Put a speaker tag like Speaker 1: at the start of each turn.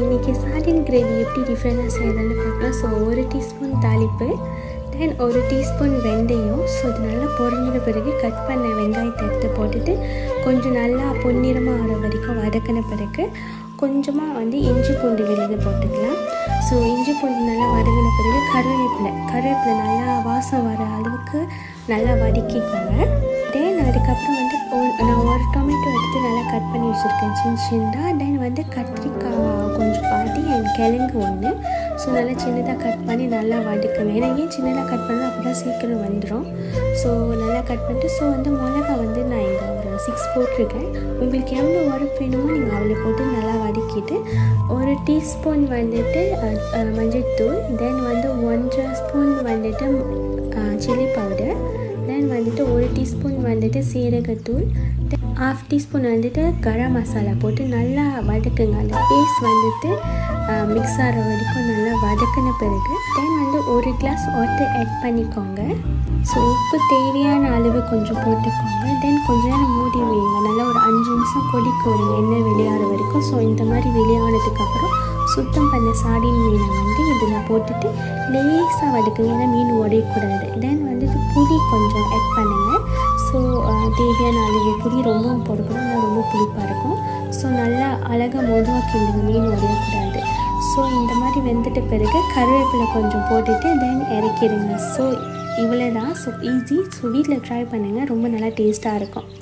Speaker 1: இன்றைக்கி சார்டின் கிரேவி எப்படி டிஃப்ரெண்ட்டாக செய்யறதுன்னு பார்க்கலாம் ஸோ ஒரு டீஸ்பூன் தாளிப்பு தென் ஒரு டீஸ்பூன் வெந்தயம் ஸோ இது நல்லா பொரிஞ்சின பிறகு கட் பண்ண வெங்காயத்தை எடுத்து போட்டுட்டு கொஞ்சம் நல்லா பொன்னிறமாக ஆகிற வரைக்கும் வதக்கின பிறகு கொஞ்சமாக வந்து இஞ்சி பூண்டு விழுது போட்டுக்கலாம் ஸோ இஞ்சி பூண்டு நல்லா வதங்கின பிறகு கருவேப்பிலை கருவேப்பிலை நல்லா வாசம் வர அளவுக்கு நல்லா வதக்கிக்கோங்க தென் அதுக்கப்புறம் வந்து ஒ- நான் ஒரு டொமேட்டோ எடுத்து நல்லா கட் பண்ணி வச்சுருக்கேன் சின்ன சின்னதாக தென் வந்து கத்திரிக்காய் கொஞ்சம் பாதி அண்ட் கிழங்கு ஒன்று ஸோ நல்லா சின்னதாக கட் பண்ணி நல்லா வதக்குவேன் ஏன்னா ஏன் சின்னதாக கட் பண்ணால் அப்படி தான் சீக்கிரம் வந்துடும் ஸோ நல்லா கட் பண்ணிட்டு ஸோ வந்து மிளகா வந்து நான் இங்கே ஒரு சிக்ஸ் போட்டிருக்கேன் உங்களுக்கு எவ்வளோ உரப்பு வேணுமோ நீங்கள் அவ்வளோ போட்டு நல்லா வதக்கிட்டு ஒரு டீஸ்பூன் வந்துட்டு அஹ், அஹ், மஞ்சள்தூள் தென் வந்து ஒன்றரை ஸ்பூன் வந்துட்டு சில்லி பவுடர் தென் வந்துட்டு ஒரு டீஸ்பூன் வந்துட்டு சீரகத்தூள் ஹாஃப் டீஸ்பூன் வந்துட்டு கரம் மசாலா போட்டு நல்லா வதக்குங்க அந்த பேஸ்ட் வந்துட்டு மிக்ஸ் ஆகிற வரைக்கும் நல்லா வதக்கின பிறகு தென் வந்து ஒரு கிளாஸ் வாட்டர் ஆட் பண்ணிக்கோங்க ஸோ உப்பு தேவையான அளவு கொஞ்சம் போட்டுக்கோங்க தென் கொஞ்ச நேரம் மூடி வைங்க நல்லா ஒரு அஞ்சு நிமிஷம் கொதிக்க ஒரு எண்ணெய் வெளியாகிற வரைக்கும் ஸோ இந்த மாதிரி வெளியானதுக்கப்புறம் சுத்தம் பண்ண சாடின் மீனை வந்து இதில் போட்டுட்டு லேசாக வதக்குங்க ஏன்னா மீன் உடையக்கூடாது தென் வந்துட்டு புளி கொஞ்சம் ஆட் பண்ணுங்கள் ஸோ தேவையான அளவு புளி ரொம்பவும் போடக்கூடாது ஆனால் ரொம்ப புளிப்பாக இருக்கும் ஸோ நல்லா அழகாக மொதுவாக கிண்டுங்க மீன் உடையக்கூடாது ஸோ இந்த மாதிரி வெந்துட்ட பிறகு கருவேப்பிலை கொஞ்சம் போட்டுட்டு தென் இறக்கிடுங்க ஸோ இவ்வளோ தான் ஸோ ஈஸி ஸோ வீட்டில் ட்ரை பண்ணுங்கள் ரொம்ப நல்லா டேஸ்ட்டாக இருக்கும்